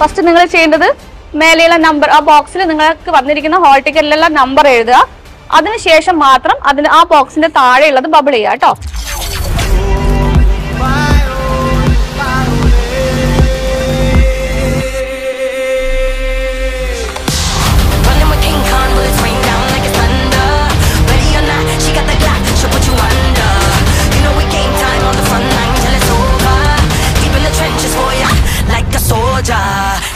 First നിങ്ങൾ ചെയ്യേണ്ടത് മേലെയുള്ള നമ്പർ ആ ബോക്സിൽ നിങ്ങൾക്ക് വന്നിരിക്കുന്ന ഹോൾ ടിക്കറ്റിലുള്ള നമ്പർ എഴുതുക അതിനുശേഷം മാത്രം അതിന് ആ ബോക്സിന്റെ താഴെയുള്ളത് ബബിൾ ചെയ്യുക കേട്ടോ Running with King Kong, bullets rain down like it's thunder. Ready or not, she got the Glock, she'll put you under. You know we game time on the front line till it's over. Deep in the trenches for ya, like a soldier.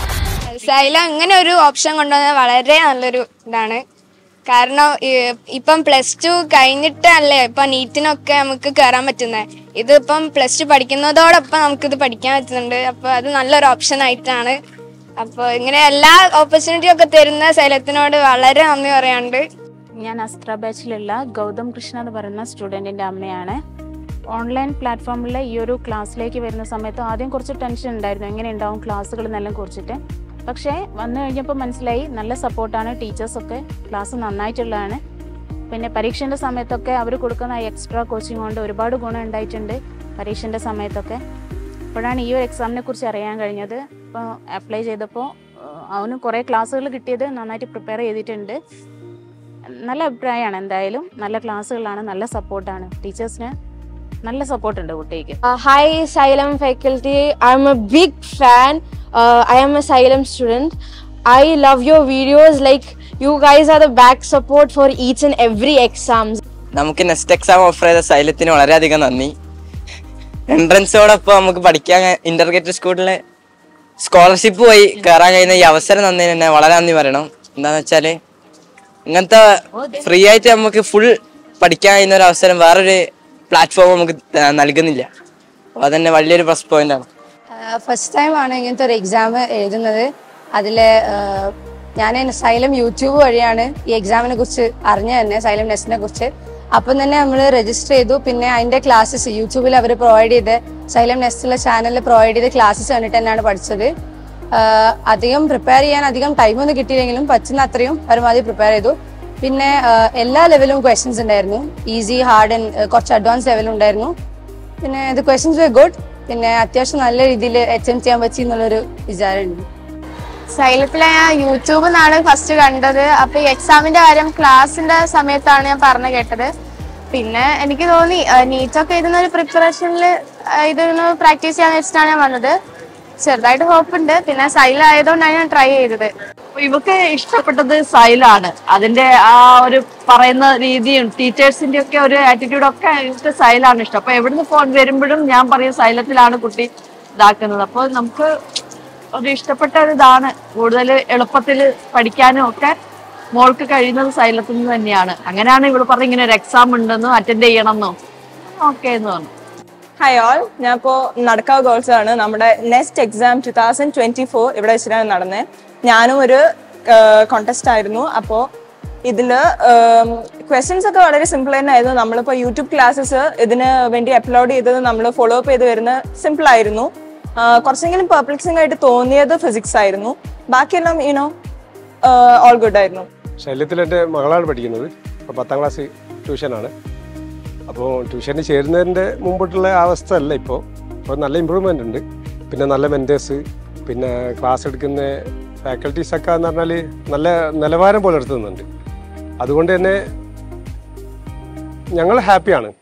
Xylem അങ്ങനെ ഒരു option കൊണ്ടുവന്നത് വളരെ നല്ലൊരു ഇതാണ് കാരണം ഈ- ഇപ്പം plus two കഴിഞ്ഞിട്ടല്ലേ ഇപ്പൊ നീറ്റിനൊക്കെ നമുക്ക് കയറാൻ പറ്റുന്നത് ഇതിപ്പം പ്ലസ് ടു പഠിക്കുന്നതോടൊപ്പം നമുക്കിത് പഠിക്കാൻ പറ്റുന്നുണ്ട് അപ്പോൾ അത് നല്ലൊരു ഓപ്ഷൻ ആയിട്ടാണ് അപ്പോൾ ഇങ്ങനെ എല്ലാ ഓപ്പർച്യൂണിറ്റിയും ഒക്കെ തരുന്ന സൈലത്തിനോട് വളരെ നന്ദി പറയാനുണ്ട് ഞാൻ അസ്ത്ര ബാച്ചിലുള്ള ഗൗതം കൃഷ്ണ എന്ന് പറയുന്ന സ്റ്റുഡൻറ്റിൻ്റെ അമ്മയാണ് ഓൺലൈൻ പ്ലാറ്റ്ഫോമിലെ ഈ ഒരു ക്ലാസ്സിലേക്ക് വരുന്ന സമയത്ത് ആദ്യം കുറച്ച് ടെൻഷൻ ഉണ്ടായിരുന്നു എങ്ങനെ ഉണ്ടാവും ക്ലാസ്സുകൾ എന്നെല്ലാം കുറിച്ചിട്ട് പക്ഷേ വന്നു കഴിഞ്ഞപ്പോൾ മനസ്സിലായി നല്ല സപ്പോർട്ടാണ് ടീച്ചേഴ്സൊക്കെ ക്ലാസ് നന്നായിട്ടുള്ളതാണ് പിന്നെ പരീക്ഷേൻ്റെ സമയത്തൊക്കെ അവർ കൊടുക്കുന്ന എക്സ്ട്രാ കോച്ചിങ് കൊണ്ട് ഒരുപാട് ഗുണം ഉണ്ടായിട്ടുണ്ട് പരീക്ഷേൻ്റെ സമയത്തൊക്കെ അപ്പോഴാണ് ഈ ഒരു എക്സാമിനെ കുറിച്ച് അറിയാൻ കഴിഞ്ഞത് അപ്പോൾ അപ്ലൈ ചെയ്തപ്പോൾ ഏഹ്, അവന് കുറേ ക്ലാസ്സുകൾ കിട്ടിയത് നന്നായിട്ട് പ്രിപ്പയർ ചെയ്തിട്ടുണ്ട് നല്ല അഭിപ്രായമാണ് എന്തായാലും നല്ല ക്ലാസ്സുകളാണ് നല്ല സപ്പോർട്ടാണ് ടീച്ചേഴ്സിന് നല്ല സപ്പോർട്ട് ഉണ്ട് കുട്ടിക്ക് Uh, hi, Xylem faculty. I'm a big fan. Uh, I am a Xylem student. I love your videos. Like, you guys are the back support for each and every exams. നമുക്ക് next exam offer ചെയ്ത സൈലത്തിന് വളരെയധികം നന്ദി എൻട്രൻസോടൊപ്പം നമുക്ക് പഠിക്കാൻ integrated സ്കൂളിലെ scholarship പോയി കയറാൻ കഴിയുന്ന ഈ അവസരം തന്നതിന് തന്നെ വളരെ നന്ദി പറയണം എന്താന്ന് വെച്ചാല് ഇങ്ങനത്തെ ഫ്രീ ആയിട്ട് നമുക്ക് ഫുൾ പഠിക്കാൻ കഴിയുന്ന ഒരു അവസരം വേറൊരു പ്ലാറ്റ്ഫോം നമുക്ക് ത- നൽകുന്നില്ല അപ്പൊ അതന്നെ വലിയൊരു പ്ലസ് പോയിന്റ് ആണ് ഫസ്റ്റ് ടൈം ആണ് ഇങ്ങനത്തെ ഒരു എക്സാം എഴുതുന്നത് അതിൽ ഞാൻ സൈലം യൂട്യൂബ് വഴിയാണ് ഈ എക്സാമിനെ കുറിച്ച് അറിഞ്ഞ തന്നെ സൈലം നെസ്റ്റിനെ കുറിച്ച് അപ്പം തന്നെ നമ്മൾ രജിസ്റ്റർ ചെയ്തു പിന്നെ അതിന്റെ ക്ലാസ്സസ് യൂട്യൂബിൽ അവർ പ്രൊവൈഡ് ചെയ്ത് സൈലം നെസ്റ്റുള്ള ചാനലിൽ പ്രൊവൈഡ് ചെയ്ത ക്ലാസ്സസ് കണ്ടിട്ട് തന്നെയാണ് പഠിച്ചത് ആഹ് അധികം പ്രിപ്പയർ ചെയ്യാൻ അധികം ടൈമൊന്നും കിട്ടിയില്ലെങ്കിലും പറ്റുന്ന അത്രയും പരമാവധി പ്രിപ്പയർ ചെയ്തു പിന്നെ ആഹ് എല്ലാ ലെവലും ക്വസ്റ്റ്യൻസ് ഉണ്ടായിരുന്നു ഈസി ഹാർഡ് ആൻഡ് കുറച്ച് അഡ്വാൻസ് ലെവലും ഉണ്ടായിരുന്നു പിന്നെ ഇത് ക്വസ്റ്റ്യൻസ് വെ ഗുഡ് പിന്നെ അത്യാവശ്യം നല്ല രീതിയിൽ അറ്റംപ്റ്റ് ചെയ്യാൻ പറ്റി എന്നുള്ളൊരു വിചാരമുണ്ട് സൈലത്തിലെ ഞാൻ യൂട്യൂബിൽ നിന്നാണ് ഫസ്റ്റ് കണ്ടത് അപ്പൊ ഈ എക്സാമിന്റെ കാര്യം ക്ലാസ്സിന്റെ സമയത്താണ് ഞാൻ പറഞ്ഞു കേട്ടത് പിന്നെ എനിക്ക് തോന്നി നീറ്റൊക്കെ എഴുതുന്ന ഒരു പ്രിപ്പറേഷനിൽ ഇതൊന്ന് പ്രാക്ടീസ് ചെയ്യാന്ന് വെച്ചിട്ടാണ് ഞാൻ വന്നത് ചെറുതായിട്ട് ഹോപ്പ് ഉണ്ട് പിന്നെ സൈല ആയതുകൊണ്ടാണ് ഞാൻ ട്രൈ ചെയ്തത് ഇവക്ക് ഇഷ്ടപ്പെട്ടത് സൈലാണ് അതിന്റെ ആ ഒരു പറയുന്ന രീതിയും ടീച്ചേഴ്സിന്റെ ഒക്കെ ഒരു ആറ്റിറ്റ്യൂഡ് ഒക്കെ ഇവർക്ക് സൈലാണ് ഇഷ്ടം അപ്പൊ എവിടുന്ന് ഫോൺ വരുമ്പോഴും ഞാൻ പറയും സൈലത്തിലാണ് കുട്ടി ഇതാക്കുന്നത് അപ്പോൾ നമുക്ക് ഒരു ഇഷ്ടപ്പെട്ട ഒരു ഇതാണ് കൂടുതൽ എളുപ്പത്തിൽ പഠിക്കാനും ഒക്കെ മോൾക്ക് കഴിയുന്നത് സൈലത്തിൽ നിന്ന് തന്നെയാണ് അങ്ങനെയാണ് ഇവിടെ പറഞ്ഞ ഇങ്ങനെ ഒരു എക്സാം ഉണ്ടെന്നും അറ്റൻഡ് ചെയ്യണമെന്നും ഓക്കെ എന്ന് പറഞ്ഞു ഹായ് ഓൾ ഞാൻ ഇപ്പോൾ നടക്കാവ് ഗേൾസ് ആണ് നമ്മുടെ next exam two thousand twenty four ഇവിടെ വെച്ചിട്ടാണ് നടന്നത് ഞാനും ഒരു കോntest ആയിരുന്നു അപ്പോൾ ഇതില് ക്വസ്റ്റ്യൻസ് ഒക്കെ വളരെ സിമ്പിൾ തന്നെ ആയിരുന്നു നമ്മളിപ്പോൾ യൂട്യൂബ് ക്ലാസ്സസ് ഇതിന് വേണ്ടി അപ്ലോഡ് ചെയ്തത് നമ്മൾ ഫോളോ അപ്പ് ചെയ്ത് വരുന്ന സിമ്പിൾ ആയിരുന്നു ആ, കുറച്ചെങ്കിലും പെർപ്ലക്സിംഗ് ആയിട്ട് തോന്നിയത് ഫിസിക്സ് ആയിരുന്നു ബാക്കിയെല്ലാം യുനോ ഓൾ ഗുഡ് ആയിരുന്നു ശല്യത്തിൽ എൻ്റെ മകളാണ് പഠിക്കുന്നത് അപ്പോൾ പത്താം ക്ലാസ് ട്യൂഷനാണ് അപ്പോൾ ട്യൂഷന് ചേരുന്നതിൻ്റെ മുമ്പോട്ടുള്ള അവസ്ഥ അല്ല ഇപ്പോൾ അപ്പോൾ നല്ല ഇമ്പ്രൂവ്മെൻ്റ് ഉണ്ട് പിന്നെ നല്ല മെൻറ്റേഴ്സ് പിന്നെ ക്ലാസ് എടുക്കുന്ന ഫാക്കൽറ്റീസൊക്കെ എന്ന് പറഞ്ഞാൽ നല്ല നിലവാരം പുലർത്തുന്നുണ്ട് അതുകൊണ്ട് തന്നെ ഞങ്ങൾ ഹാപ്പിയാണ്